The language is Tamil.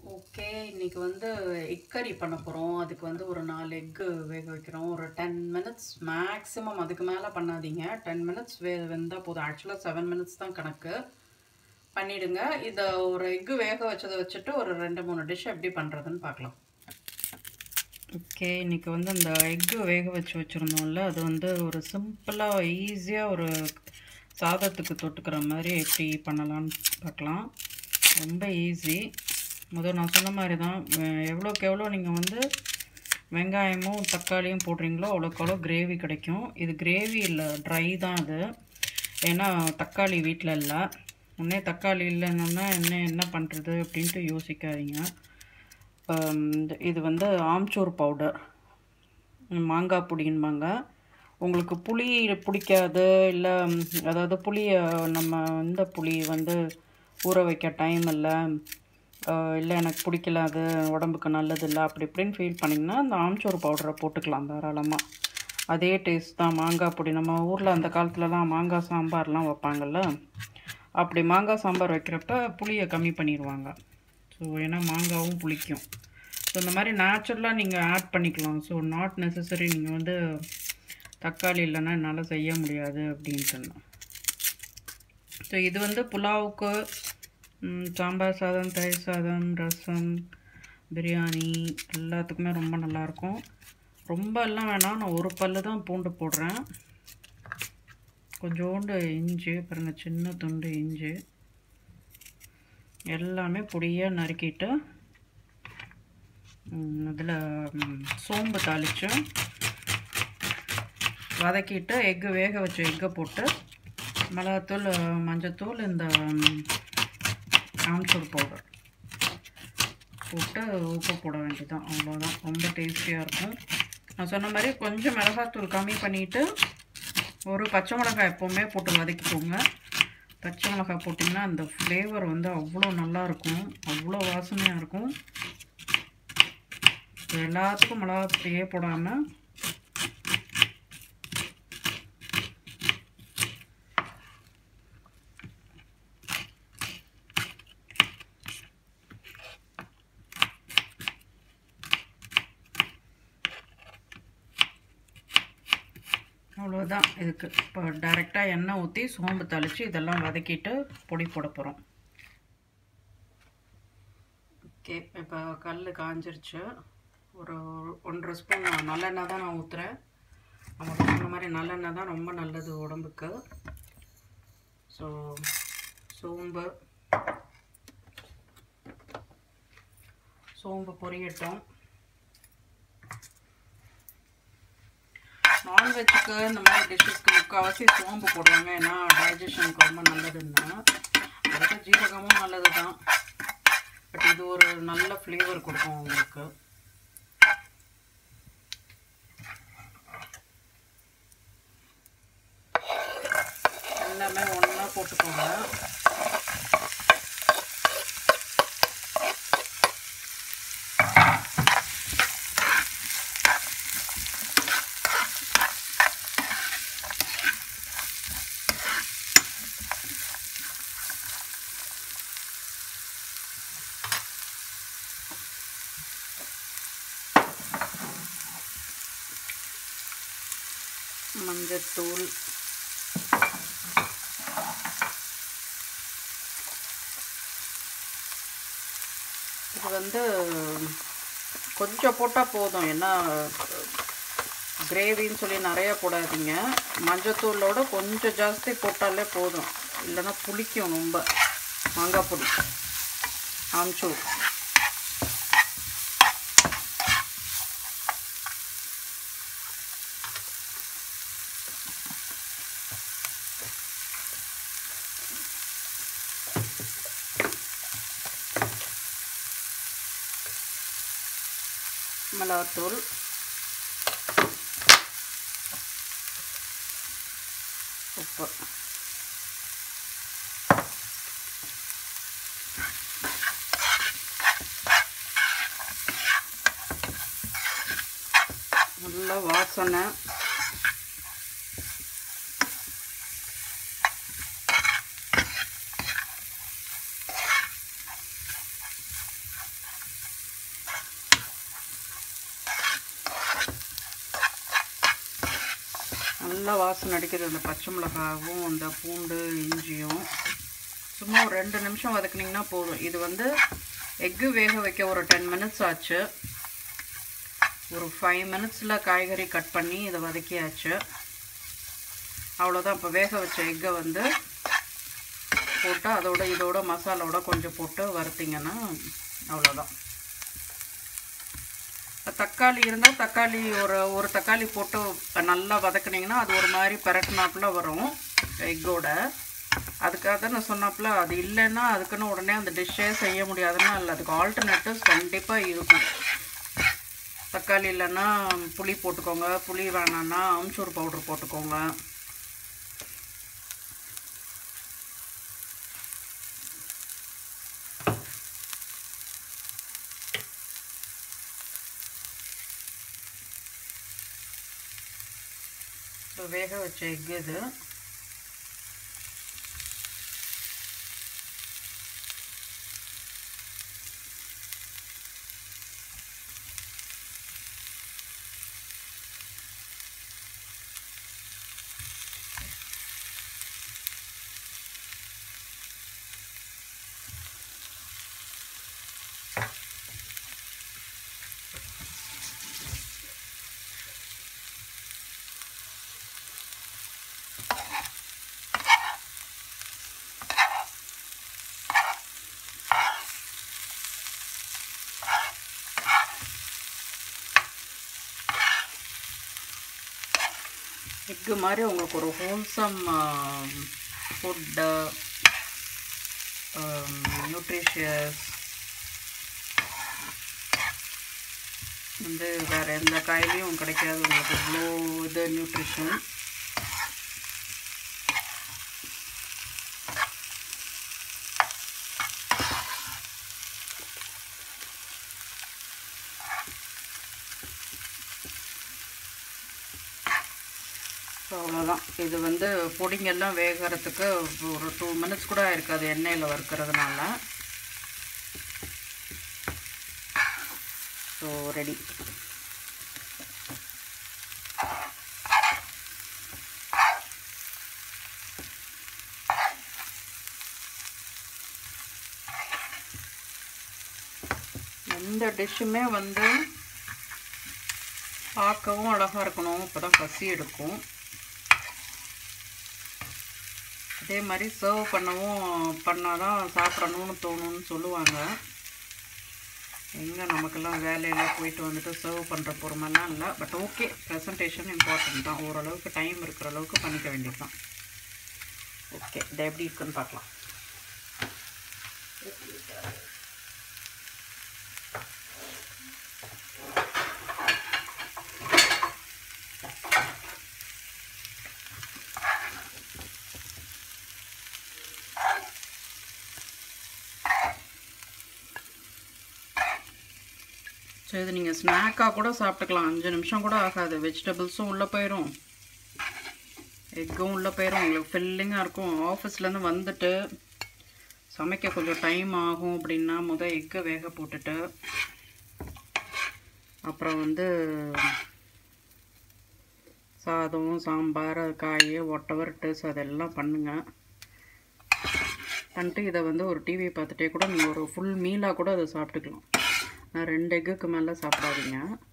ஓகே இன்னைக்கு வந்து எக் கறி பண்ண போகிறோம் அதுக்கு வந்து ஒரு நாலு எக்கு வேக வைக்கிறோம் ஒரு டென் மினிட்ஸ் மேக்ஸிமம் அதுக்கு மேலே பண்ணாதீங்க டென் மினிட்ஸ் வே வெந்தால் போதும் ஆக்சுவலாக செவன் மினிட்ஸ் தான் கணக்கு பண்ணிடுங்க இதை ஒரு எக்கு வேக வச்சதை வச்சுட்டு ஒரு ரெண்டு மூணு டிஷ் எப்படி பண்ணுறதுன்னு பார்க்கலாம் ஓகே இன்றைக்கி வந்து அந்த எக்கு வேக வச்சு வச்சுருந்தோம்ல அது வந்து ஒரு சிம்பிளாக ஈஸியாக ஒரு சாதத்துக்கு தொட்டுக்கிற மாதிரி எப்படி பண்ணலான்னு பார்க்கலாம் ரொம்ப ஈஸி முதல் நான் சொன்ன மாதிரி தான் வெ- எவ்வளோக்கு எவ்வளோ நீங்கள் வந்து வெங்காயமும் தக்காளியும் போடுறீங்களோ அவ்வளோக்கு அவ்வளோ கிரேவி கிடைக்கும் இது கிரேவி இல்லை ட்ரை தான் அது ஏன்னா தக்காளி வீட்டில் இல்லை உடனே தக்காளி இல்லைன்னா என்ன என்ன பண்ணுறது அப்படின்ட்டு யோசிக்காதீங்க ஆம், இந்த- இது வந்து ஆம்ச்சூர் பவுடர் மாங்காய் பொடின்பாங்க உங்களுக்கு புளி பிடிக்காது இல்லை அதாவது புளியை நம்ம இந்த புளி வந்து ஊற வைக்க டைம் இல்லை இல்லை எனக்கு பிடிக்கல அது உடம்புக்கு நல்லது இல்லை அப்படி இப்படின்னு ஃபீல் பண்ணிங்கன்னா அந்த ஆம்ச்சூர் பவுடரை போட்டுக்கலாம் தாராளமாக அதே டேஸ்ட் தான் மாங்காய் பொடி நம்ம ஊரில் அந்த காலத்துலலாம் மாங்காய் சாம்பார்லாம் வைப்பாங்கல்ல அப்படி மாங்காய் சாம்பார் வைக்கிறப்ப புளியை கம்மி பண்ணிடுவாங்க ஸோ ஏன்னா மாங்காவும் புளிக்கும் ஸோ இந்த மாதிரி நேச்சுரலாக நீங்கள் ஆட் பண்ணிக்கலாம் ஸோ நாட் நெசசரி நீங்கள் வந்து தக்காளி இல்லைன்னா என்னால் செய்ய முடியாது அப்படின்ட்டு ஸோ இது வந்து புலாவுக்கு ம், சாம்பார் சாதம் தயிர் சாதம் ரசம் பிரியாணி எல்லாத்துக்குமே ரொம்ப நல்லாயிருக்கும் ரொம்ப எல்லாம் வேணாம் நான் ஒரு பல்லு தான் பூண்டு போடுறேன் கொஞ்சோண்டு இஞ்சி பாருங்க சின்ன துண்டு இஞ்சி எல்லாமே பொடியாக நறுக்கிட்டு அதில் சோம்பு தாளித்து வதக்கிட்டு எக்கு வேக வச்ச எக்கை போட்டு மிளகாத்தூள் மஞ்சத்தூள் இந்த ம், ஆம்ச்சூர் பவுடர் போட்டு உப்பு போட வேண்டியதுதான் அவ்வளோதான் ரொம்ப டேஸ்டியாக இருக்கும் நான் சொன்ன மாதிரி கொஞ்சம் மிளகாத்தூள் கம்மி பண்ணிவிட்டு ஒரு பச்சை மிளகாய் எப்போவுமே போட்டு வதக்கிக்கோங்க பச்சை மிளகாய் போட்டிங்கன்னா அந்த ஃப்ளேவர் வந்து அவ்வளோ நல்லா இருக்கும் அவ்வளோ வாசனையாக இருக்கும் இது எல்லாத்துக்கும் மிளகாத்தையே போடாமல் அவ்வளோதான் இதுக்கு இப்போ டைரெக்டாக எண்ணெய் ஊற்றி சோம்பு தாளித்து இதெல்லாம் வதக்கிட்டு பொடி போட போகிறோம் ஓகே இப்போ கல் காஞ்சிருச்சு ஒரு ஒன்றரை ஸ்பூன் நல்லெண்ணெய் தான் நான் ஊற்றுறேன் அவங்க சொன்ன மாதிரி நல்லெண்ணெய் தான் ரொம்ப நல்லது உடம்புக்கு ஸோ சோம்பு சோம்பு பொரியட்டும் நான்வெஜ்ஜுக்கு இந்த மாதிரி டிஷ்ஷஸ்க்கு முக்கால்வாசி சோம்பு போடுவாங்க ஏன்னா டைஜஷனுக்கு ரொம்ப நல்லதுன்னு அதுக்கு ஜீரகமும் நல்லது தான் பட் இது ஒரு நல்ல ஃப்ளேவர் கொடுக்கும் உங்களுக்கு எல்லாமே ஒன்றா போட்டுக்கோங்க மஞ்சத்தூள் இது வந்து கொஞ்சம் போட்டால் போதும் ஏன்னா கிரேவின்னு சொல்லி நிறைய போடாதீங்க மஞ்சத்தூளோட கொஞ்சம் ஜாஸ்தி போட்டாலே போதும் இல்லைன்னா புளிக்கும் ரொம்ப மாங்காய் பொடி ஆம்ச்சூர் மிளகாத்தூள் உப்பு நல்ல வாசனை நல்லா வாசனை அடிக்கிறது அந்த பச்சை மிளகாவும் அந்த பூண்டு இஞ்சியும் சும்மா ஒரு ரெண்டு நிமிஷம் வதக்குனிங்கன்னா போதும் இது வந்து எக்கு வேக வைக்க ஒரு டென் மினிட்ஸ் ஆச்சு ஒரு ஃபைவ் மினிட்ஸில் காய்கறி கட் பண்ணி இதை வதக்கியாச்சு அவ்வளோதான் இப்போ வேக வச்ச எக்கை வந்து போட்டு அதோட இதோட மசாலாவோட கொஞ்சம் போட்டு வறுத்திங்கன்னா அவ்வளோதான் தக்காளி இருந்தால் தக்காளி ஒரு ஒரு தக்காளி போட்டு நல்லா வதக்குனிங்கன்னா அது ஒரு மாதிரி பரட்டினாப்புல வரும் எக்கோட அதுக்காக தான் நான் சொன்னாப்புல அது இல்லைன்னா அதுக்குன்னு உடனே அந்த டிஷ்ஷே செய்ய முடியாதுன்னா இல்லை அதுக்கு ஆல்டர்னேட்டிவ்ஸ் கண்டிப்பாக இருக்கும் தக்காளி இல்லைன்னா புளி போட்டுக்கோங்க புளி வேணான்னா அம்ச்சூர் பவுட்ரு போட்டுக்கோங்க இப்போ வேக வச்ச எக் இது எக்கு மாதிரி உங்களுக்கு ஒரு ஹோல்சம் ஃபுட்டு நியூட்ரிஷியஸ் வந்து வேறு எந்த காயிலையும் கிடைக்காது உங்களுக்கு இவ்வளோ இது நியூட்ரிஷன் ஸோ அவ்வளோதான் இது வந்து பொடிங்கெல்லாம் வேகிறதுக்கு ஒரு டூ மினிட்ஸ் கூட இருக்காது எண்ணெயில் வறுக்கிறதுனால ஸோ ரெடி எந்த டிஷ்ஷுமே வந்து பார்க்கவும் அழகாக இருக்கணும் அப்போ தான் பசி எடுக்கும் அதே மாதிரி சர்வ் பண்ணவும் பண்ணால் தான் சாப்பிடணும்னு தோணும்னு சொல்லுவாங்க எங்கே நமக்கெல்லாம் வேலையெல்லாம் போயிட்டு வந்துட்டு சர்வ் பண்ணுற பொறுமெல்லாம் இல்லை பட் ஓகே ப்ரெசன்டேஷன் இம்பார்ட்டன்ட் தான் ஓரளவுக்கு டைம் இருக்கிற அளவுக்கு பண்ணிக்க வேண்டியது தான் ஓகே இது எப்படி இருக்குன்னு பார்க்கலாம் ஸோ இது நீங்கள் ஸ்நாக்காக கூட சாப்பிட்டுக்கலாம் அஞ்சு நிமிஷம் கூட ஆகாது வெஜிடபிள்ஸும் உள்ளே போயிடும் எக்கும் உள்ளே போயிடும் உங்களுக்கு ஃபில்லிங்காக இருக்கும் ஆஃபீஸ்லேருந்து வந்துட்டு சமைக்க கொஞ்சம் டைம் ஆகும் அப்படின்னா முதல் எக்கை வேக போட்டுட்டு அப்புறம் வந்து சாதம் சாம்பார் காய் ஒட்டவர் டிஸ் அதெல்லாம் பண்ணுங்கள் பண்ணிட்டு இதை வந்து ஒரு டிவி பார்த்துட்டே கூட நீங்கள் ஒரு ஃபுல் மீலாக கூட அதை சாப்பிட்டுக்கலாம் நான் ரெண்டு எக்குக்கு மேலே சாப்பிடாதீங்க